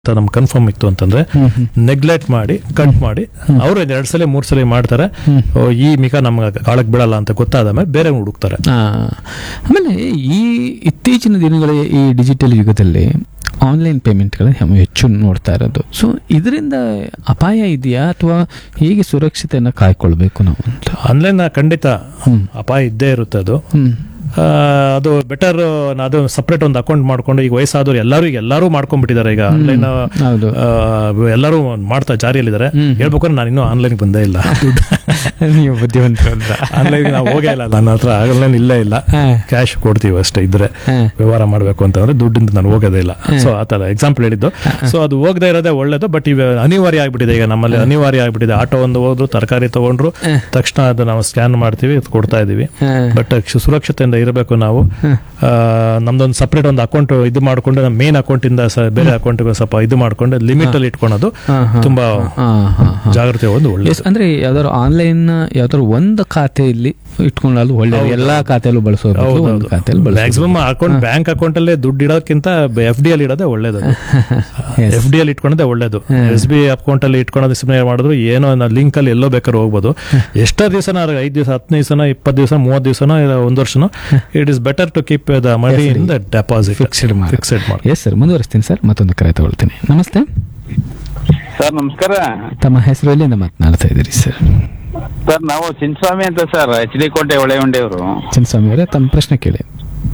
ಅಂತ ನಮ್ಗೆ ಕನ್ಫರ್ಮ್ ಇತ್ತು ಅಂತಂದ್ರೆ ನೆಗ್ಲೆಕ್ಟ್ ಮಾಡಿ ಕಟ್ ಮಾಡಿ ಅವ್ರು ಎರಡ್ ಸಲ ಮೂರ್ ಸಲ ಮಾಡ್ತಾರೆ ಓ, ಈ ಮಿಕ ನಮ್ಗೆ ಕಾಳಕ್ ಬಿಡಲ್ಲ ಅಂತ ಗೊತ್ತಾದ ಮೇಲೆ ಬೇರೆ ಹುಡುಕ್ತಾರೆ ಆ, ಆಮೇಲೆ ಈ ಇತ್ತೀಚಿನ ದಿನಗಳ ಈ ಡಿಜಿಟಲ್ ಯುಗದಲ್ಲಿ ಆನ್ಲೈನ್ ಪೇಮೆಂಟ್ಗಳ ಹೆಚ್ಚು ನೋಡ್ತಾ ಇರೋದು ಸೊ ಇದರಿಂದ ಅಪಾಯ ಇದೆಯಾ ಅಥವಾ ಹೇಗೆ ಸುರಕ್ಷತೆಯನ್ನು ಕಾಯ್ಕೊಳ್ಬೇಕು ನಾವು ಅಂತ ಆನ್ಲೈನ್ ಖಂಡಿತ ಹ್ಮ್. ಅಪಾಯ ಇದ್ದೇ ಇರುತ್ತೆ ಅದು ಹ್ಮ್ ಆ, ಅದು ಬೆಟರ್ ಅದು ಸಪ್ರೇಟ್ ಒಂದು ಅಕೌಂಟ್ ಮಾಡ್ಕೊಂಡು ಈಗ ವಯಸ್ಸಾದವ್ರು ಎಲ್ಲರೂ ಈಗ ಎಲ್ಲರೂ ಮಾಡ್ಕೊಂಡ್ಬಿಟ್ಟಿದ್ದಾರೆ ಈಗ ಆನ್ಲೈನ್ ಹೌದು ಎಲ್ಲರೂ ಮಾಡ್ತಾ ಜಾರಿಯಲ್ಲಿದ್ದಾರೆ ಹ್ಮ್. ಹೇಳ್ಬೇಕಾದ್ರೆ ನಾನು ಇನ್ನೂ ಆನ್ಲೈನ್ ಬಂದೇ ಇಲ್ಲ ನೀವು ಬುದ್ಧಿವಂತರು ಅಂತ ಆನ್ಲೈನ್ ನಾವು ಹೋಗೇ ಇಲ್ಲ ನನ್ನ ಹತ್ರ ಆನ್ಲೈನ್ ಇಲ್ಲೇ ಇಲ್ಲ ಹಾ. ಕ್ಯಾಶ್ ಕೊಡ್ತೀವಿ ಅಷ್ಟೇ ಇದ್ರೆ ಹಾ. ವ್ಯವಹಾರ ಮಾಡಬೇಕು ಅಂತಂದ್ರೆ ದುಡ್ಡಿಂದ ನಾನು ಹೋಗೋದೇ ಇಲ್ಲ ಸೊ ಆ ಥರ ಎಕ್ಸಾಂಪಲ್ ಹೇಳಿದ್ದು ಸೊ ಅದು ಹೋಗದೆ ಇರೋದೇ ಒಳ್ಳೇದು ಬಟ್ ಇವ ಅನಿವಾರ್ಯ ಆಗ್ಬಿಟ್ಟಿದೆ ಈಗ ನಮ್ಮಲ್ಲಿ ಅನಿವಾರ್ಯ ಆಗ್ಬಿಟ್ಟಿದೆ ಆಟೋ ಒಂದು ಹೋದ್ರು ತರಕಾರಿ ತಗೊಂಡ್ರು ತಕ್ಷಣ ಅದು ನಾವು ಸ್ಕ್ಯಾನ್ ಮಾಡ್ತೀವಿ ಇದು ಕೊಡ್ತಾ ಇದೀವಿ ಹಾ. ಬಟ್ ಸುರಕ್ಷತೆಯಿಂದ ಇರಬೇಕು ನಾವು ಆ, ನಮ್ದೊಂದು ಸಪ್ರೇಟ್ ಒಂದು ಅಕೌಂಟ್ ಇದು ಮಾಡ್ಕೊಂಡು ನಮ್ಮ ಮೇನ್ ಅಕೌಂಟ್ ಇಂದ ಸ- ಬೇರೆ ಅಕೌಂಟ್ಗೆ ಸ್ವಲ್ಪ ಇದು ಮಾಡ್ಕೊಂಡು ಲಿಮಿಟ್ ಅಲ್ಲಿ ಇಟ್ಕೊಳೋದು ಹಾ, ಹಾ. ತುಂಬಾ ಹಾ, ಹಾ, ಹಾ. ಜಾಗ್ರತೆ ಒಂದು ಒಳ್ಳೆ ಎಸ್ ಅಂದ್ರೆ ಯಾವ್ದಾದ್ರು ಆನ್ಲೈನ್ ಯಾವ್ದಾದ್ರು ಒಂದು ಖಾತೆಯಲ್ಲಿ ಇಟ್ಕೊಂಡಾಲು ಒಳ್ಳೆಯದು ಎಲ್ಲಾ ಖಾತೆಯಲ್ಲೂ ಬಳಸೋದು ಬದಲು ಒಂದು ಖಾತೆಯಲ್ಲಿ ಬಳಸೋದು ಮ್ಯಾಕ್ಸಿಮಮ್ ಅಕೌಂಟ್ ಬ್ಯಾಂಕ್ ಅಕೌಂಟ್ ಅಲ್ಲೇ ದುಡ್ಡು ಇಡೋಕ್ಕಿಂತ ಎಫ್ ಡಿ ಅಲ್ಲಿ ಇಡೋದೇ ಒಳ್ಳೇದು Yes. ಎಫ್ ಡಿ ಅಲ್ಲಿ ಇಟ್ಕೊಂಡೇ ಒಳ್ಳೇದು ಎಸ್ ಬಿ ಅಕೌಂಟ್ ಅಲ್ಲಿ ಇಟ್ಕೊಳ್ಳೋದು ಸುಮ್ಮನೆ ಮಾಡಿದ್ರು ಏನೋ ಲಿಂಕ್ ಅಲ್ಲಿ ಎಲ್ಲೋ ಬೇಕಾದ್ರೂ ಹೋಗ್ಬೋದು ಎಷ್ಟೋ ದಿವಸ ಐದು ದಿವಸ ಹತ್ತು ದಿವಸನ ಇಪ್ಪತ್ತು ದಿವಸ ಮೂವತ್ತು ದಿವಸನೋ ಇಲ್ಲ ಒಂದು ವರ್ಷನೋ it is better to keep the money in the deposit fixed ಮಾಡಿ ಫಿಕ್ಸೆಡ್ ಮಾಡಿ ಎಸ್ ಸರ್ ಮುಂದುವರಿಸ್ತೀನಿ ಸರ್ ಮತ್ತೊಂದು ಕರೆ ತಗೊಳ್ತೀನಿ ನಮಸ್ತೆ ಸರ್ ನಮಸ್ಕಾರ ತಮ್ಮ ಹೆಸರು ಎಲ್ಲಿಂದ ಮಾತನಾಡ್ತಾ ಇದ್ದೀರಿ ಸರ್ ಸರ್ ನಾವು ಚಿನ್ಸ್ವಾಮಿ ಅಂತ ಸರ್ ಎಚ್ ಡಿ ಕೋಟೆ ಹೊಳೆಯುಂಡೆಯವರು ಚಿನ್ನಸ್ವಾಮಿ ಅವರೇ ತಮ್ಮ ಪ್ರಶ್ನೆ ಕೇಳಿ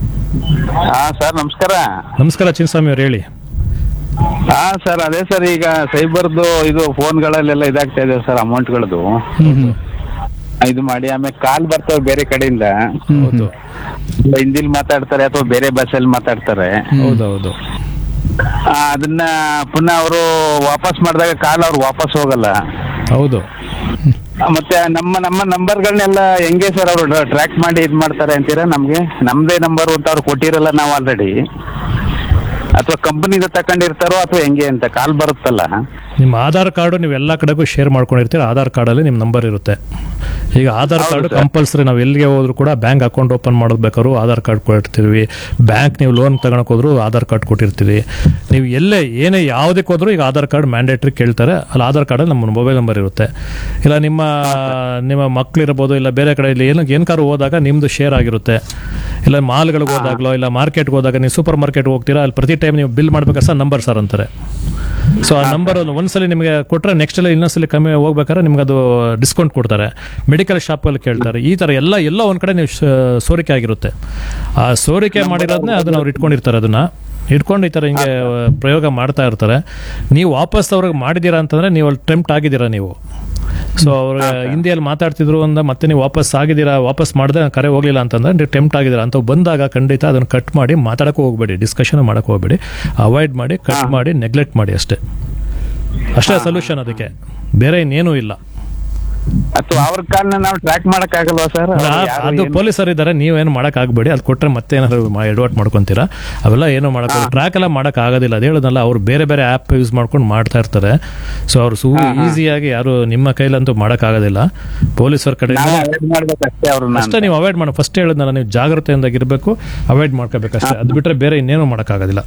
ಹಾ ಸರ್ ನಮಸ್ಕಾರ ನಮಸ್ಕಾರ ಚಿನ್ಸ್ವಾಮಿ ಅವ್ರು ಹೇಳಿ ಹಾ ಸರ್ ಅದೇ ಸರ್ ಈಗ ಸೈಬರ್ದು ಇದು ಫೋನ್ಗಳಲ್ಲೆಲ್ಲ ಇದಾಗ್ತಾ ಇದೆ ಸರ್ ಅಮೌಂಟ್ಗಳದು ಇದು ಮಾಡಿ ಆಮೇಲೆ ಕಾಲ್ ಬರ್ತವೆ ಬೇರೆ ಕಡೆಯಿಂದ ಹೌದು ಹಿಂದಿಲ್ ಮಾತಾಡ್ತಾರೆ ಅಥವಾ ಬೇರೆ ಭಾಷೆಯಲ್ಲಿ ಮಾತಾಡ್ತಾರೆ ಹೌದೌದು ಆ, ಅದನ್ನ ಪುನಃ ಅವರು ವಾಪಸ್ ಮಾಡಿದಾಗ ಕಾಲ್ ಅವ್ರು ವಾಪಸ್ ಹೋಗಲ್ಲ ಹೌದು ಆ, ಮತ್ತೆ ನಮ್ಮ ನಮ್ಮ ನಂಬರ್ಗಳನ್ನೆಲ್ಲ ಹೆಂಗೆ ಸರ್ ಅವರು ಟ್ರ್ಯಾಕ್ ಮಾಡಿ ಇದು ಮಾಡ್ತಾರೆ ಅಂತೀರಾ ನಮ್ಗೆ ನಮ್ದೇ ನಂಬರ್ ಅಂತ ಅವ್ರು ಕೊಟ್ಟಿರಲ್ಲ ನಾವು ಆಲ್ರೆಡಿ ಅಥವಾ ಕಂಪನಿದ ತಕೊಂಡಿರ್ತಾರೋ ಅಥವಾ ಹೆಂಗೆ ಅಂತ ಕಾಲ್ ಬರುತ್ತಲ್ಲ ನಿಮ್ಮ ಆಧಾರ್ ಕಾರ್ಡು ನೀವು ಎಲ್ಲ ಕಡೆಗೂ ಶೇರ್ ಮಾಡ್ಕೊಂಡಿರ್ತೀರ ಆಧಾರ್ ಕಾರ್ಡಲ್ಲಿ ನಿಮ್ಮ ನಂಬರ್ ಇರುತ್ತೆ ಈಗ ಆಧಾರ್ ಕಾರ್ಡ್ ಕಂಪಲ್ಸರಿ ನಾವು ಎಲ್ಲಿಗೆ ಹೋದ್ರು ಕೂಡ ಬ್ಯಾಂಕ್ ಅಕೌಂಟ್ ಓಪನ್ ಮಾಡೋದು ಬೇಕಾದ್ರೂ ಆಧಾರ್ ಕಾರ್ಡ್ ಕೊಟ್ಟಿರ್ತೀವಿ ಬ್ಯಾಂಕ್ ನೀವು ಲೋನ್ ತಗೊಳಕ್ ಹೋದ್ರು ಆಧಾರ್ ಕಾರ್ಡ್ ಕೊಟ್ಟಿರ್ತೀವಿ ನೀವು ಎಲ್ಲೇ ಏನೇ ಯಾವುದಕ್ಕೆ ಹೋದ್ರು ಈಗ ಆಧಾರ್ ಕಾರ್ಡ್ ಮ್ಯಾಂಡೇಟ್ರಿ ಕೇಳ್ತಾರೆ ಅಲ್ಲಿ ಆಧಾರ್ ಕಾರ್ಡಲ್ಲಿ ನಮ್ಮ ಮೊಬೈಲ್ ನಂಬರ್ ಇರುತ್ತೆ ಇಲ್ಲ ನಿಮ್ಮ ನಿಮ್ಮ ಮಕ್ಳಿರ್ಬೋದು ಇಲ್ಲ ಬೇರೆ ಕಡೆ ಇಲ್ಲಿ ಏನು ಏನಕ್ಕಾರು ಹೋದಾಗ ನಿಮ್ದು ಶೇರ್ ಆಗಿರುತ್ತೆ ಇಲ್ಲ ಮಾಲ್ಗಳಿಗೆ ಹೋದಾಗ್ಲೋ ಇಲ್ಲ ಮಾರ್ಕೆಟ್ಗೆ ಹೋದಾಗ ನೀವು ಸೂಪರ್ ಮಾರ್ಕೆಟ್ ಹೋಗ್ತೀರಾ ಅಲ್ಲಿ ಪ್ರತಿ ಟೈಮ್ ನೀವು ಬಿಲ್ ಮಾಡ್ಬೇಕಾದ್ರೆ ಸರ್ ನಂಬರ್ ಸರ್ ಅಂತಾರೆ ಸೊ ಆ ನಂಬರ್ ಒಂದ್ಸಲಿ ನಿಮಗೆ ಕೊಟ್ಟರೆ ನೆಕ್ಸ್ಟ್ ಎಲ್ಲ ಇನ್ನೊಂದ್ಸಲಿ ಕಮ್ಮಿ ಹೋಗ್ಬೇಕಾದ್ರೆ ನಿಮ್ಗೆ ಅದು ಡಿಸ್ಕೌಂಟ್ ಕೊಡ್ತಾರೆ ಮೆಡಿಕಲ್ ಶಾಪಲ್ಲಿ ಕೇಳ್ತಾರೆ ಈ ಥರ ಎಲ್ಲ ಎಲ್ಲ ಒಂದ್ ಕಡೆ ನೀವು ಶ- ಸೋರಿಕೆ ಆಗಿರುತ್ತೆ ಆ ಸೋರಿಕೆ ಮಾಡಿರೋದನ್ನೇ ಅದನ್ನ ಅವ್ರು ಇಟ್ಕೊಂಡಿರ್ತಾರೆ ಅದನ್ನ ಇಟ್ಕೊಂಡು ಈ ಥರ ಹಿಂಗೆ ಪ್ರಯೋಗ ಮಾಡ್ತಾ ಇರ್ತಾರೆ ನೀವು ವಾಪಸ್ ಅವ್ರಿಗೆ ಮಾಡಿದ್ದೀರಾ ಅಂತಂದ್ರೆ ನೀವು ಅಲ್ಲಿ ಟೆಂಪ್ಟ್ ಆಗಿದ್ದೀರಾ ನೀವು ಸೊ ಅವ್ರು ಹಿಂದಿಯಲ್ಲಿ ಮಾತಾಡ್ತಿದ್ರು ಅಂದ ಮತ್ತೆ ನೀವು ವಾಪಸ್ ಆಗಿದ್ದೀರಾ ವಾಪಸ್ ಮಾಡಿದ್ರೆ ಕರೆ ಹೋಗ್ಲಿಲ್ಲ ಅಂತಂದ್ರೆ ನೀವು ಟೆಂಪ್ಟ್ ಆಗಿದ್ದೀರಾ ಅಂತ ಬಂದಾಗ ಖಂಡಿತ ಅದನ್ನು ಕಟ್ ಮಾಡಿ ಮಾತಾಡಕ್ಕೂ ಹೋಗ್ಬೇಡಿ ಡಿಸ್ಕಷನ್ ಮಾಡಕ್ಕೆ ಹೋಗ್ಬೇಡಿ ಅವಾಯ್ಡ್ ಮಾಡಿ ಕಟ್ ಮಾಡಿ ನೆಗ್ಲೆಕ್ಟ್ ಮಾಡಿ ಅಷ್ಟೇ ಅಷ್ಟೇ ಸೊಲ್ಯೂಷನ್ ಅದಕ್ಕೆ ಬೇರೆ ಇನ್ನೇನೂ ಇಲ್ಲ ಅಥವಾ ಅವ್ರ ಕಾಲ್ನ ನಾವು ಟ್ರ್ಯಾಕ್ ಮಾಡಕ್ ಆಗಲ್ವಾ ಸರ್ ಆ- ಅದು ಪೊಲೀಸರು ಇದ್ದಾರೆ ನೀವೇನು ಮಾಡಕ್ ಆಗ್ಬೇಡಿ ಅದು ಕೊಟ್ರೆ ಮತ್ತೆ ಏನಾದ್ರು ಎಡವಟ್ ಮಾಡ್ಕೊಂತೀರಾ ಅವೆಲ್ಲ ಏನು ಮಾಡಕ್ ಟ್ರ್ಯಾಕ್ ಎಲ್ಲ ಮಾಡಕ್ ಆಗೋದಿಲ್ಲ ಅದು ಹೇಳೋದಲ್ಲ ಅವ್ರು ಬೇರೆ ಬೇರೆ ಆ್ಯಪ್ ಯೂಸ್ ಮಾಡ್ಕೊಂಡು ಮಾಡ್ತಾ ಇರ್ತಾರೆ ಸೊ ಅವ್ರು ಸೂ ಈಸಿಯಾಗಿ ಯಾರು ನಿಮ್ಮ ಕೈಲಂತೂ ಮಾಡಕ್ ಆಗೋದಿಲ್ಲ ಪೊಲೀಸರ ಕಡೆ ಮಾಡ್ಬೇಕಷ್ಟೇ ಅವ್ರನ್ನ ಅಷ್ಟೇ ನೀವು ಅವಾಯ್ಡ್ ಮಾಡಿ ಫಸ್ಟ್ ಹೇಳಿದ್ನಲ್ಲ ನೀವು ಜಾಗ್ರತೆಯಿಂದ ಇರಬೇಕು ಅವಾಯ್ಡ್ ಮಾಡ್ಕೋಬೇಕಷ್ಟೇ ಅದು ಬಿಟ್ರೆ ಬೇರೆ ಇನ್ನೇನು ಮಾಡೋಕ್ಕಾಗೋದಿಲ್ಲ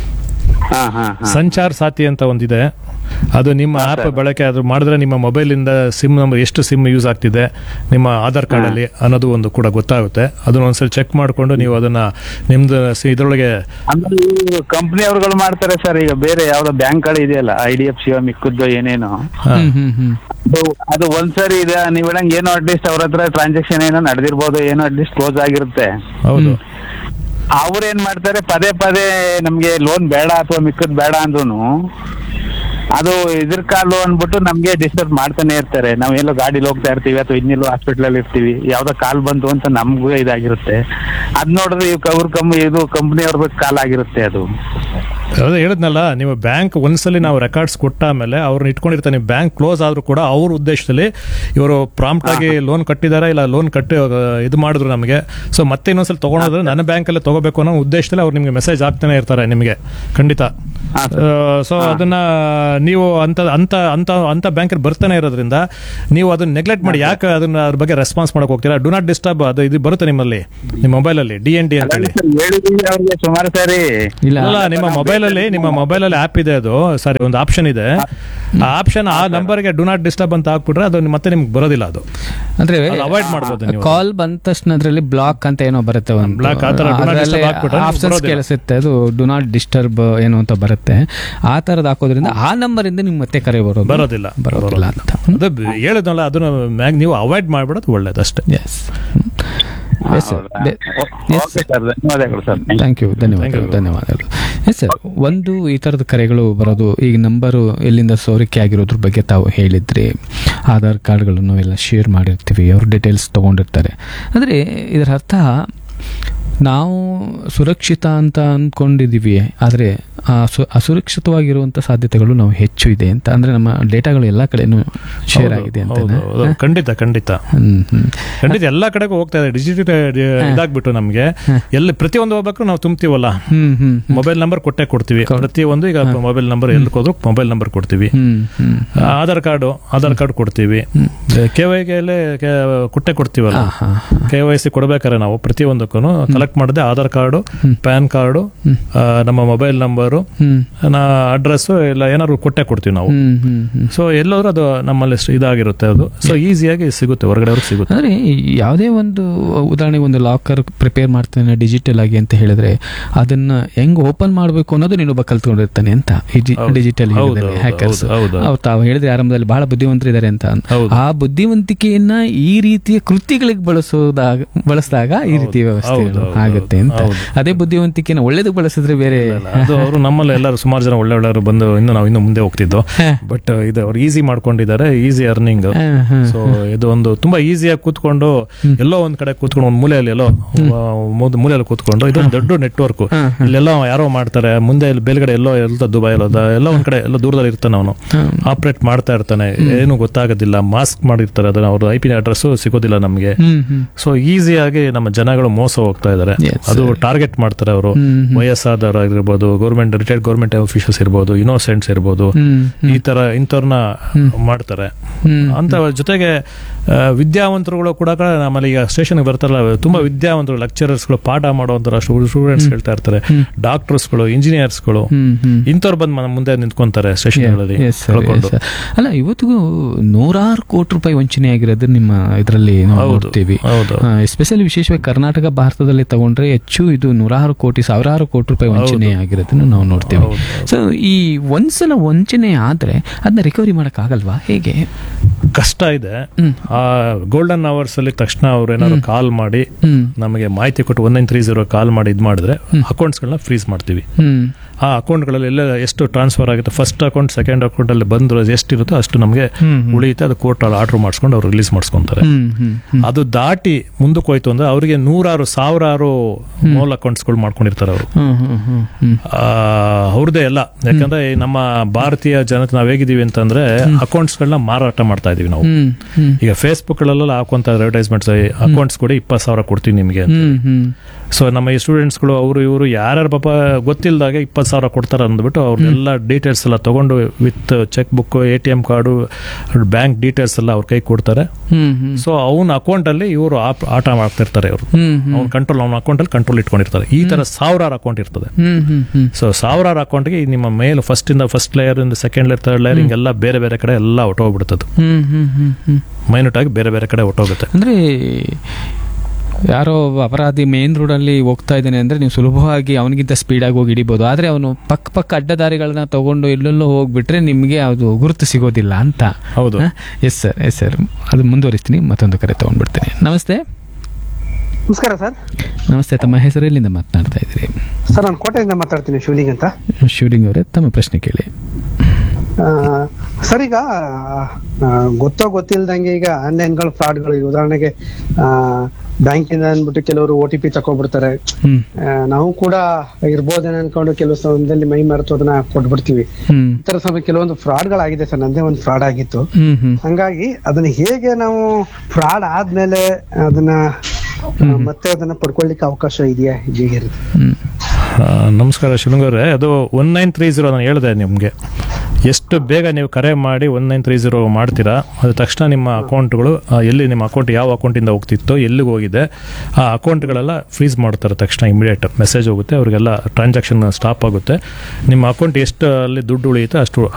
ಹಾ ಹಾ ಹಾ ಸಂಚಾರ್ ಸಾಥಿ ಅಂತ ಒಂದಿದೆ ಅದು ನಿಮ್ಮ ಆ್ಯಪ್ ಬಳಕೆ ಅದು ಮಾಡಿದ್ರೆ ನಿಮ್ಮ ಮೊಬೈಲಿಂದ ಸಿಮ್ ನಂಬರ್ ಎಷ್ಟು ಸಿಮ್ ಯೂಸ್ ಆಗ್ತಿದೆ ನಿಮ್ಮ ಆಧಾರ್ ಕಾರ್ಡಲ್ಲಿ ಅನ್ನೋದು ಒಂದು ಕೂಡ ಗೊತ್ತಾಗುತ್ತೆ ಅದನ್ನ ಒಂದ್ಸಲ ಚೆಕ್ ಮಾಡಿಕೊಂಡು ನೀವು ಅದನ್ನ ನಿಮ್ದು ಸಿ- ಇದ್ರೊಳಗೆ ಅಂದ್ರೆ ಕಂಪ್ನಿ ಅವ್ರುಗಳು ಮಾಡ್ತಾರೆ ಸರ್ ಈಗ ಬೇರೆ ಯಾವ್ದೋ ಬ್ಯಾಂಕ್ ಗಳು ಇದೆಯಲ್ಲ ಐ ಡಿ ಎಫ್ ಸಿ ಮಿಕ್ಕದ್ದು ಏನೇನೋ ಹಾ, ಹ್ಮ್ ಹ್ಮ್ ಹ್ಮ್ ಅದು ಅದು ಒಂದ್ಸರಿ ಇದೆ ನೀವು ಹೇಳಂಗ್ ಏನೋ ಅಟ್ಲೀಸ್ಟ್ ಅವ್ರ ಹತ್ರ ಟ್ರಾನ್ಸಾಕ್ಷನ್ ಏನೋ ನಡೆದಿರ್ಬೋದು ಏನೋ ಅಟ್ಲೀಸ್ಟ್ ಕ್ಲೋಸ್ ಆಗಿರುತ್ತೆ ಹೌದು ಅವ್ರು ಏನ್ ಮಾಡ್ತಾರೆ ಪದೇ ಪದೇ ನಮ್ಗೆ ಲೋನ್ ಬೇಡ ಅಥವಾ ಮಿಕ್ಕದ್ ಬೇಡ ಅಂದ್ರೂ ಅದು ಇದ್ರ ಕಾಲು ಅಂದ್ಬಿಟ್ಟು ನಮ್ಗೆ ಡಿಸ್ಟರ್ಬ್ ಮಾಡ್ತಾನೆ ಇರ್ತಾರೆ ನಾವೆಲ್ಲೋ ಗಾಡಿಲಿ ಹೋಗ್ತಾ ಇರ್ತೀವಿ ಅಥವಾ ಇನ್ನೆಲ್ಲೋ ಹಾಸ್ಪಿಟಲ್ ಅಲ್ಲಿ ಇರ್ತೀವಿ ಯಾವ್ದೋ ಕಾಲ್ ಬಂತು ಅಂತ ನಮ್ಗೂ ಇದಾಗಿರುತ್ತೆ ಅದ್ ನೋಡಿದ್ರೆ ಇವ್ ಅವ್ರ ಕಮ್ ಇದು ಕಂಪ್ನಿ ಅವ್ರದ್ದು ಕಾಲ್ ಆಗಿರುತ್ತೆ ಅದು ಅದೇ ಹೇಳಿದ್ನಲ್ಲ ನೀವು ಬ್ಯಾಂಕ್ ಒಂದ್ಸಲಿ ನಾವು ರೆಕಾರ್ಡ್ಸ್ ಕೊಟ್ಟ ಮೇಲೆ ಅವ್ರನ್ನ ಇಟ್ಕೊಂಡಿರ್ತಾರೆ ನೀವು ಬ್ಯಾಂಕ್ ಕ್ಲೋಸ್ ಆದ್ರೂ ಕೂಡ ಅವ್ರ ಉದ್ದೇಶದಲ್ಲಿ ಇವರು ಪ್ರಾಂಪ್ಟ್ ಆಗಿ ಲೋನ್ ಕಟ್ಟಿದಾರ ಇಲ್ಲ ಲೋನ್ ಕಟ್ಟಿ ಆ, ಇದು ಮಾಡಿದ್ರು ನಮಗೆ ಸೊ ಮತ್ತೆ ಇನ್ನೊಂದ್ಸಲ ತಗೊಂಡ್ರೆ ನನ್ನ ಬ್ಯಾಂಕಲ್ಲೇ ತಗೋಬೇಕು ಅನ್ನೋ ಉದ್ದೇಶದಲ್ಲಿ ಅವ್ರು ನಿಮಗೆ ಮೆಸೇಜ್ ಆಗ್ತಾನೆ ಇರ್ತಾರೆ ನಿಮಗೆ ಖಂಡಿತ ಸೊ ಅದನ್ನ ನೀವು ಅಂತ ಅಂತ ಅಂತ ಅಂತ ಬ್ಯಾಂಕಲ್ಲಿ ಬರ್ತಾನೆ ಇರೋದ್ರಿಂದ ನೀವು ಅದನ್ನ ನೆಗ್ಲೆಕ್ಟ್ ಮಾಡಿ ಯಾಕೆ ಅದನ್ನ ಅದ್ರ ಬಗ್ಗೆ ರೆಸ್ಪಾನ್ಸ್ ಮಾಡಕ್ ಹೋಗ್ತೀರಾ ಡು ನಾಟ್ ಡಿಸ್ಟರ್ಬ್ ಅದು ಇದು ಬರುತ್ತೆ ನಿಮ್ಮಲ್ಲಿ ನಿಮ್ಮ ಮೊಬೈಲಲ್ಲಿ ಡಿ ಎನ್ ಡಿ ಅಂತ ಹೇಳಿ ಹೇಳಿದೀವಿ ಅವ್ರಿಗೆ ಸುಮಾರು ಸಾರಿ ಇಲ್ಲ ಅಲ್ಲ ನಿಮ್ಮ ಮೊಬೈಲ್ ಮೊಬೈಲ್ ಅಲ್ಲಿ ನಿಮ್ಮ ಮೊಬೈಲ್ ಅಲ್ಲಿ ಆಪ್ ಇದೆ ಅದು ಸಾರಿ ಒಂದು ಆಪ್ಷನ್ ಇದೆ ಆ ಆಪ್ಷನ್ ಆ ನಂಬರ್ಗೆ ಡು ನಾಟ್ ಡಿಸ್ಟರ್ಬ್ ಅಂತ ಹಾಕ್ಬಿಟ್ರೆ ಅದು ಮತ್ತೆ ನಿಮ್ಗೆ ಬರೋದಿಲ್ಲ ಅದು ಅಂದ್ರೆ ಅದು avoid ಮಾಡ್ಬೋದು ನೀವು. ಕಾಲ್ ಬಂದ ತಕ್ಷಣ ಅದ್ರಲ್ಲಿ ಬ್ಲಾಕ್ ಅಂತ ಏನೋ ಬರುತ್ತೆ ಒಂದು Block ಆ ಥರ do not disturb ಹಾಕ್ಬಿಟ್ರೆ ನಿಮ್ಗೆ ಆಪ್ಷನ್ಸ್ ಬರೋದಿಲ್ಲ. ಕೇಳಿಸುತ್ತೆ ಅದು ಡು ನಾಟ್ ಡಿಸ್ಟರ್ಬ್ ಏನು ಅಂತ ಬರುತ್ತೆ ಆ ತರದ್ ಹಾಕೋದ್ರಿಂದ ಆ ನಂಬರ್ ಇಂದ ನಿಮ್ಗೆ ಮತ್ತೆ ಕರೆ ಬರೋದು ಬರೋದಿಲ್ಲ ಬರೋದಿಲ್ಲ ಅಂತ ಅದು ಹೇಳಿದ್ನಲ್ಲ ಅದನ್ನ ಮ್ಯಾಗ್ ನೀವು ಅವಾಯ್ಡ್ ಮಾಡ್ಬಿಡೋದು ಒಳ್ಳೇದು ಅಷ್ಟೇ yes yes sir okay sir ಧನ್ಯವಾದಗಳು ಸರ್ ಥ್ಯಾಂಕ್ ಯು ಧನ್ಯವಾದಗಳು you. ಧನ್ಯವಾದಗಳು ಎಸ್ ಸರ್ ಒಂದು ಈ ಥರದ ಕರೆಗಳು ಬರೋದು ಈಗ ನಂಬರು ಎಲ್ಲಿಂದ ಸೋರಿಕೆ ಆಗಿರೋದ್ರ ಬಗ್ಗೆ ತಾವು ಹೇಳಿದ್ರಿ ಆಧಾರ್ ಕಾರ್ಡ್ಗಳನ್ನು ಎಲ್ಲ ಶೇರ್ ಮಾಡಿರ್ತೀವಿ ಅವ್ರ ಡೀಟೇಲ್ಸ್ ತೊಗೊಂಡಿರ್ತಾರೆ ಅಂದರೆ ಇದರ ಅರ್ಥ ನಾವು ಸುರಕ್ಷಿತ ಅಂತ ಅಂದ್ಕೊಂಡಿದ್ದೀವಿ ಆದರೆ ಆ ಸು ಅಸುರಕ್ಷಿತವಾಗಿರುವಂಥ ಸಾಧ್ಯತೆಗಳು ನಾವು ಹೆಚ್ಚು ಇದೆ ಅಂತ ಅಂದರೆ ನಮ್ಮ ಡೇಟಾಗಳು ಎಲ್ಲ ಕಡೆನೂ ಶೇರ್ ಆಗಿದೆ ಅಂತ ಹೌದು, ಹೌದು. ಖಂಡಿತ ಖಂಡಿತ ಹ್ಮ್ ಹ್ಮ್ ಖಂಡಿತ ಎಲ್ಲಾ ಕಡೆಗೂ ಹೋಗ್ತಾ ಇದೆ ಡಿಜಿಟಲ್ ಇದಾಗ್ಬಿಟ್ಟು ನಮ್ಗೆ ಎಲ್ಲಿ ಪ್ರತಿಯೊಂದು ಹೋಗ್ಬೇಕು ನಾವು ತುಂಬ್ತೀವಲ್ಲ ಹ್ಮ್ ಹ್ಮ್ ಮೊಬೈಲ್ ನಂಬರ್ ಕೊಟ್ಟೆ ಕೊಡ್ತೀವಿ ಪ್ರತಿಯೊಂದು ಈಗ ಮೊಬೈಲ್ ನಂಬರ್ ಎಲ್ಲಿ ಹೋದ್ರು ಮೊಬೈಲ್ ನಂಬರ್ ಕೊಡ್ತೀವಿ ಹ್ಮ್ ಹ್ಮ್ ಆಧಾರ್ ಕಾರ್ಡು ಆಧಾರ್ ಕಾರ್ಡ್ ಕೊಡ್ತೀವಿ ಕೆ ವೈ ಕೊಟ್ಟೆ ಕೊಡ್ತೀವಲ್ಲ ಹಾ ಕೆ ವೈ ಸಿ ಕೊಡ್ಬೇಕಾದ್ರೆ ನಾವು ಪ್ರತಿಯೊಂದಕ್ಕೂ ಕಲೆಕ್ಟ್ ಮಾಡದೆ ಆಧಾರ್ ಕಾರ್ಡು ಪ್ಯಾನ್ ಕಾರ್ಡು ಆ, ನಮ್ಮ ಮೊಬೈಲ್ ನಂಬರು ಹ್ಮ್ ಅಡ್ರೆಸ್ ಎಲ್ಲ ಏನಾದ್ರು ಕೊಟ್ಟೆ ಕೊಡ್ತೀವಿ ನಾವು ಹ್ಮ್ ಹ್ಮ್ ಹ್ಮ್ ಸೊ ಎಲ್ಲೋದ್ರೂ ಅದು ನಮ್ಮಲ್ಲಿ ಸ್- ಇದಾಗಿರುತ್ತೆ ಅದು ಸೊ ಈಸಿಯಾಗಿ ಸಿಗುತ್ತೆ ಹೊರಗಡೆ ಅವ್ರಿಗೆ ಸಿಗುತ್ತೆ ಅಂದ್ರೆ ಯಾವುದೇ ಒಂದು ಉದಾಹರಣೆಗೆ ಒಂದು ಲಾಕರ್ ಪ್ರಿಪೇರ್ ಮಾಡ್ತಾನೆ ಡಿಜಿಟಲ್ ಆಗಿ ಅಂತ ಹೇಳಿದ್ರೆ ಅದನ್ನ ಹೆಂಗ್ ಓಪನ್ ಮಾಡಬೇಕು ಅನ್ನೋದು ನೀನೊಬ್ಬ ಕಲ್ತ್ಕೊಂಡಿರ್ತಾನೆ ಅಂತ ಹೌದು. ಡಿಜಿಟಲ್ ಹೌದು, ಹೌದು, ಹ್ಯಾಕರ್ಸ್ ಹೌದು, ಹೌದು. ಅವ್ರು ತಾವು ಹೇಳಿದ್ರೆ ಆರಂಭದಲ್ಲಿ ಬಹಳ ಬುದ್ಧಿವಂತರಿದ್ದಾರೆ ಅಂತ ಹೌದು. ಆ ಬುದ್ಧಿವಂತಿಕೆಯನ್ನ ಈ ರೀತಿಯ ಕೃತ್ಯಗಳಿಗೆ ಬಳಸೋದಾಗ ಬಳಸಿದಾಗ ಈ ರೀತಿಯ ವ್ಯವಸ್ಥೆಗಳು ಹೌದು, ಆಗುತ್ತೆ ಅಂತ ಹೌದು. ಅದೇ ಬುದ್ಧಿವಂತಿಕೆನ ಒಳ್ಳೇದಕ್ಕೆ ಬಳಸಿದ್ರೆ ಬೇರೆ ಅದು ಅವರು ನಮ್ಮಲ್ಲಿ ಎಲ್ಲರೂ ಸುಮಾರು ಜನ ಒಳ್ಳೆ ಒಳ್ಳೆಯವರು ಬಂದು ಇನ್ನು ನಾವು ಇನ್ನು ಮುಂದೆ ಹೋಗ್ತಿದ್ದೋ ಬಟ್ ಇದು ಅವ್ರು ಈಸಿ ಮಾಡ್ಕೊಂಡಿದ್ದಾರೆ ಈಸಿ ಅರ್ನಿಂಗ್ ಹ, ಹ. ಸೊ ಇದು ಒಂದು ತುಂಬಾ ಈಸಿಯಾಗಿ ಕೂತ್ಕೊಂಡು ಎಲ್ಲೋ ಒಂದ್ ಕಡೆ ಕೂತ್ಕೊಂಡು ಒಂದ್ ಮೂಲೆಯಲ್ಲಿ ಎಲ್ಲೋ ಆ, ಮೂದ್- ಮೂಲೆಯಲ್ಲಿ ಕೂತ್ಕೊಂಡು ಇದು ದೊಡ್ಡ ನೆಟ್ವರ್ಕ್ ಇಲ್ಲೆಲ್ಲೋ ಯಾರೋ ಮಾಡ್ತಾರೆ ಮುಂದೆ ಇಲ್ಲಿ ಬೇಲ್ಗಡೆ ಎಲ್ಲೋ ಎಲ್ಲ ದುಬೈ ಎಲ್ಲೋ ದ- ಎಲ್ಲೋ ಒಂದ್ ಕಡೆ ಎಲ್ಲೋ ದೂರದಲ್ಲಿ ಇರ್ತಾನೆ ಅವನು ಆಪರೇಟ್ ಮಾಡ್ತಾ ಇರ್ತಾನೆ ಏನು ಗೊತ್ತಾಗೋದಿಲ್ಲ ಮಾಸ್ಕ್ ಮಾಡಿರ್ತಾರೆ ಅದನ್ನ ಅವ್ರ ಐ ಪಿ ಅಡ್ರೆಸ್ ಸಿಗೋದಿಲ್ಲ ನಮಗೆ ಹ್ಮ್ ಹ್ಮ್ ಸೊ ಈಸಿಯಾಗಿ ನಮ್ಮ ಜನಗಳು ಮೋಸ ಹೋಗ್ತಾ ಇದ್ದಾರೆ Yes, ಅದು ಟಾರ್ಗೆಟ್ ಮಾಡ್ತಾರೆ ಅವರು ಹ್ಮ್, ವಯಸ್ಸಾದವರು ಆಗಿರ್ಬೋದು ಗೌರ್ಮೆಂಟ್ ರಿಟೈರ್ಡ್ ಗೌರ್ಮೆಂಟ್ ಆಫೀಸರ್ಸ್ ಇರ್ಬೋದು ಇನ್ನೋಸೆಂಟ್ಸ್ ಇರ್ಬೋದು ಹ್ಮ್ ಈ ತರ ಇಂಥವ್ರನ್ನ ಮಾಡ್ತಾರೆ ಹ್ಮ್ ಅಂತ ಜೊತೆಗೆ ಆ, ವಿದ್ಯಾವಂತರುಗಳು ಕೂಡ ನಮ್ಮಲ್ಲಿ ಈಗ ಸ್ಟೇಷನ್ಗೆ ಬರ್ತಾರಲ್ಲ ತುಂಬಾ ವಿದ್ಯಾವಂತರು ಲೆಕ್ಚರರ್ಸ್ಗಳು ಪಾಠ ಮಾಡುವಂತರ ಸ್ಟೂಡೆಂಟ್ಸ್ ಹೇಳ್ತಾ ಇರ್ತಾರೆ ಡಾಕ್ಟರ್ಸ್ಗಳು ಇಂಜಿನಿಯರ್ಸ್ಗಳು ಹ್ಮ್ ಹ್ಮ್ ಇಂಥವ್ರು ಬಂದು ನಮ್ಮ ಮುಂದೆ ನಿಂತ್ಕೊಂತಾರೆ ಸ್ಟೇಷನ್ಗಳಲ್ಲಿ Yes, sir, ಕಳ್ಕೊಂಡು yes, sir. ಅಲ್ಲ ಇವತ್ತಿಗೂ ನೂರಾರು ಕೋಟಿ ರೂಪಾಯಿ ವಂಚನೆ ಆಗಿರೋದು ನಿಮ್ಮ ಇದರಲ್ಲಿ ನಾವು ಹೌದು, ನೋಡ್ತೀವಿ ಹೌದು. ಎಸ್ಪೆಷಲಿ ವಿಶೇಷವಾಗಿ ಕರ್ನಾಟಕ ಭಾರತದಲ್ಲಿ ತಗೊಂಡ್ರೆ ಹೆಚ್ಚು ಇದು ನೂರಾರು ಕೋಟಿ ಸಾವಿರಾರು ಕೋಟಿ ರೂಪಾಯಿ ವಂಚನೆ ಆಗಿರೋದನ್ನು ನಾವು ನೋಡ್ತೀವಿ ಹೌದು, ಸೊ ಈ ಒಂದ್ಸಲ ವಂಚನೆ ಆದ್ರೆ ಅದನ್ನ ರಿಕವರಿ ಮಾಡಕ್ ಆಗಲ್ವಾ ಹೇಗೆ ಕಷ್ಟ ಇದೆ ಹ್ಮ್. ಆ ಗೋಲ್ಡನ್ ಅವರ್ಸ್ ಅಲ್ಲಿ ತಕ್ಷಣ ಅವ್ರು ಏನಾದ್ರು ಕಾಲ್ ಮಾಡಿ ಹ್ಮ್ ನಮಗೆ ಮಾಹಿತಿ ಕೊಟ್ಟು one nine three zero call ಮಾಡಿ ಇದು ಮಾಡಿದ್ರೆ ಅಕೌಂಟ್ಸ್ಗಳನ್ನ ಫ್ರೀಸ್ ಮಾಡ್ತೀವಿ ಹ್ಮ್ ಆ ಅಕೌಂಟ್ಗಳಲ್ಲಿ ಎಲ್ಲ ಎಷ್ಟು ಟ್ರಾನ್ಸ್ಫರ್ ಆಗುತ್ತೆ ಫಸ್ಟ್ ಅಕೌಂಟ್ ಸೆಕೆಂಡ್ ಅಕೌಂಟ್ ಅಲ್ಲಿ ಬಂದ್ರು ಎಷ್ಟಿರುತ್ತೋ ಅಷ್ಟು ನಮಗೆ ಹ್ಮ್, ಉಳಿಯುತ್ತೆ ಅದು ಕೋರ್ಟ್ ಅಲ್ಲಿ ಆರ್ಡರ್ ಮಾಡಿಸ್ಕೊಂಡು ಅವ್ರು ರಿಲೀಸ್ ಮಾಡಿಸ್ಕೊಂತಾರೆ ಹ್ಮ್ ಹ್ಮ್ ಹ್ಮ್ ಅದು ದಾಟಿ ಮುಂದಕ್ಕೆ ಹೋಯ್ತು ಅಂದ್ರೆ ಅವರಿಗೆ ನೂರಾರು ಸಾವಿರಾರು ಮೋಲ್ ಅಕೌಂಟ್ಸ್ಗಳು ಮಾಡ್ಕೊಂಡಿರ್ತಾರೆ ಅವರು ಹ್ಮ್ ಹ್ಮ್ ಹ್ಮ್ ಹ್ಮ್ ಅವ್ರದ್ದೇ ಎಲ್ಲ ಯಾಕಂದ್ರೆ ಈ ನಮ್ಮ ಭಾರತೀಯ ಜನತೆ ನಾವ್ ಹೇಗಿದೀವಿ ಅಂತಂದ್ರೆ ಅಕೌಂಟ್ಸ್ಗಳನ್ನ ಮಾರಾಟ ಮಾಡ್ತಾ ಇದೀವಿ ನಾವು ಹ್ಮ್ ಹ್ಮ್ ಈಗ ಫೇಸ್ಬುಕ್ ಗಳೆಲ್ಲ ಹಾಕುವಂತ ಅಡ್ವರ್ಟೈಸ್ಮೆಂಟ್ಸ್ ಅಕೌಂಟ್ಸ್ ಕೊಡಿ ಇಪ್ಪತ್ತು ಸಾವಿರ ಕೊಡ್ತೀನಿ ನಿಮಗೆ ಅಂತ ಹ್ಮ್ ಹ್ಮ್ ಸೊ ನಮ್ಮ ಈ ಸ್ಟೂಡೆಂಟ್ಸ್ಗಳು ಅವರು ಇವರು ಯಾರ್ಯಾರು ಪಾಪ ಗೊತ್ತಿಲ್ಲದಾಗೆ ಇಪ್ಪತ್ತು ಸಾವಿರ ಕೊಡ್ತಾರೆ ಅಂದ್ಬಿಟ್ಟು ಅವ್ರನ್ನೆಲ್ಲ ಡೀಟೇಲ್ಸ್ ಎಲ್ಲ ತಗೊಂಡು with cheque book A T M card bank details ಎಲ್ಲ ಅವ್ರ ಕೈ ಕೊಡ್ತಾರೆ ಹ್ಮ್ ಹ್ಮ್ ಸೊ ಅವನ ಅಕೌಂಟ್ ಅಲ್ಲಿ ಇವರು ಆಟ ಮಾಡ್ತಿರ್ತಾರೆ ಅವರು ಹ್ಮ್ ಹ್ಮ್ ಅವ್ನ ಕಂಟ್ರೋಲ್ ಅವನ ಅಕೌಂಟ್ ಅಲ್ಲಿ ಕಂಟ್ರೋಲ್ ಇಟ್ಕೊಂಡಿರ್ತಾರೆ ಈ ತರ ಸಾವಿರಾರು ಅಕೌಂಟ್ ಇರ್ತದೆ ಹ್ಮ್ ಹ್ಮ್ ಹ್ಮ್ ಸೊ ಸಾವಿರಾರು ಅಕೌಂಟ್ಗೆ ನಿಮ್ಮ ಮೇಲ್ ಫಸ್ಟ್ ಇಂದ ಫಸ್ಟ್ ಲೇಯರ್ ಇಂದ ಸೆಕೆಂಡ್ ಲೇಯರ್ ಥರ್ಡ್ ಲೇಯರ್ ಹಿಂಗೆಲ್ಲ ಬೇರೆ ಬೇರೆ ಕಡೆ ಎಲ್ಲ ಹೊಟ್ಟೋಗ್ಬಿಡ್ತದೆ ಹ್ಮ್ ಹ್ಮ್ ಹ್ಮ್ ಹ್ಮ್ ಮೈನ್ಯೂಟ್ ಆಗಿ ಬೇರೆ ಬೇರೆ ಕಡೆ ಹೊಟ್ಟೋಗುತ್ತೆ ಅಂದ್ರೆ ಯಾರೋ ಒಬ್ಬ ಅಪರಾಧಿ ಮೇನ್ ರೋಡ್ ಅಲ್ಲಿ ಹೋಗ್ತಾ ಇದ್ದಾನೆ ಅಂದ್ರೆ ನೀವು ಸುಲಭವಾಗಿ ಅವನಿಗಿಂತ ಸ್ಪೀಡ್ ಆಗಿ ಹೋಗಿ ಹಿಡಿಬಹುದು ಆದ್ರೆ ಅವನು ಪಕ್ಕ ಪಕ್ಕ ಅಡ್ಡದಾರಿಗಳನ್ನ ತಗೊಂಡು ಎಲ್ಲೆಲ್ಲೋ ಹೋಗ್ಬಿಟ್ರೆ ನಿಮ್ಗೆ ಅದು ಗುರುತು ಸಿಗೋದಿಲ್ಲ ಅಂತ ಹೌದು ಎಸ್ ಸರ್ ಎಸ್ ಸರ್ ಅದು ಮುಂದುವರಿಸ್ತೀನಿ ಮತ್ತೊಂದು ಕರೆ ತಗೊಂಡ್ಬಿಡ್ತೀನಿ ನಮಸ್ತೆ ನಮಸ್ಕಾರ ಸರ್ ನಮಸ್ತೆ ತಮ್ಮ ಹೆಸರು ಎಲ್ಲಿಂದ ಮಾತನಾಡ್ತಾ ಇದ್ದೀರಿ ಸರ್ ನಾನು ಕೋಟೆಯಿಂದ ಮಾತಾಡ್ತೀನಿ ಶಿವಲಿಂಗ್ ಅಂತ ಶಿವಲಿಂಗ್ ಅವರೇ ತಮ್ಮ ಪ್ರಶ್ನೆ ಕೇಳಿ ಆ, ಸರ್ ಈಗ ಆ, ಗೊತ್ತೋ ಗೊತ್ತಿಲ್ದಂಗೆ ಈಗ ಆನ್ಲೈನ್ಗಳು ಫ್ರಾಡ್ಗಳು ಈಗ ಉದಾಹರಣೆಗೆ ಬ್ಯಾಂಕಿಂದ ಅಂದ್ಬಿಟ್ಟು ಕೆಲವರು ಒ ಟಿ ಪಿ ತಕೊಬಿಡ್ತಾರೆ ಹ್ಮ್ ಆ, ನಾವು ಕೂಡ ಇರ್ಬೋದೇನೋ ಅನ್ಕೊಂಡು ಕೆಲವು ಸಮಯದಲ್ಲಿ ಮೈ ಮರೆತು ಅದನ್ನ ಕೊಟ್ಬಿಡ್ತೀವಿ ಹ್ಮ್ ಈ ತರ ಸಮಯ ಕೆಲವೊಂದು ಫ್ರಾಡ್ಗಳಾಗಿದೆ ಸರ್ ನಂದೇ ಒಂದು ಫ್ರಾಡ್ ಆಗಿತ್ತು ಹ್ಮ್ ಹ್ಮ್ ಹಂಗಾಗಿ ಅದನ್ನ ಹೇಗೆ ನಾವು ಫ್ರಾಡ್ ಆದ್ಮೇಲೆ ಅದನ್ನ ಆ, ಮತ್ತೆ ಅದನ್ನ ಪಡ್ಕೊಳ್ಳಿಕ್ಕೆ ಅವಕಾಶ ಇದೆಯಾ ಹೇಗಿರುತ್ತೆ ಹ್ಮ್ ಆ, ನಮಸ್ಕಾರ ಶಿವಲಿಂಗವ್ರೆ ಅದು ಒನ್ ನೈನ್ ತ್ರೀ ಜೀರೋ ನಾನು ಹೇಳಿದೆ ನಿಮಗೆ ಎಷ್ಟು ಬೇಗ ನೀವು ಕರೆ ಮಾಡಿ ಒನ್ ನೈನ್ ತ್ರೀ ಜೀರೋ ಮಾಡ್ತೀರಾ ಅದು ತಕ್ಷಣ ನಿಮ್ಮ ಅಕೌಂಟ್ಗಳು ಆ, ಎಲ್ಲಿ ನಿಮ್ಮ ಅಕೌಂಟ್ ಯಾವ ಅಕೌಂಟಿಂದ ಹೋಗ್ತಿತ್ತೋ ಎಲ್ಲಿಗೆ ಹೋಗಿದೆ ಆ ಅಕೌಂಟ್ಗಳೆಲ್ಲ ಫ್ರೀಸ್ ಮಾಡ್ತಾರೆ ತಕ್ಷಣ ಇಮಿಡಿಯೇಟ್ ಮೆಸೇಜ್ ಹೋಗುತ್ತೆ ಅವರಿಗೆಲ್ಲ ಟ್ರಾನ್ಸಾಕ್ಷನ್ ಸ್ಟಾಪ್ ಆಗುತ್ತೆ ನಿಮ್ಮ ಅಕೌಂಟ್ ಎಷ್ಟು ಅಲ್ಲಿ ದುಡ್ಡು ಉಳಿಯುತ್ತೆ ಅಷ್ಟು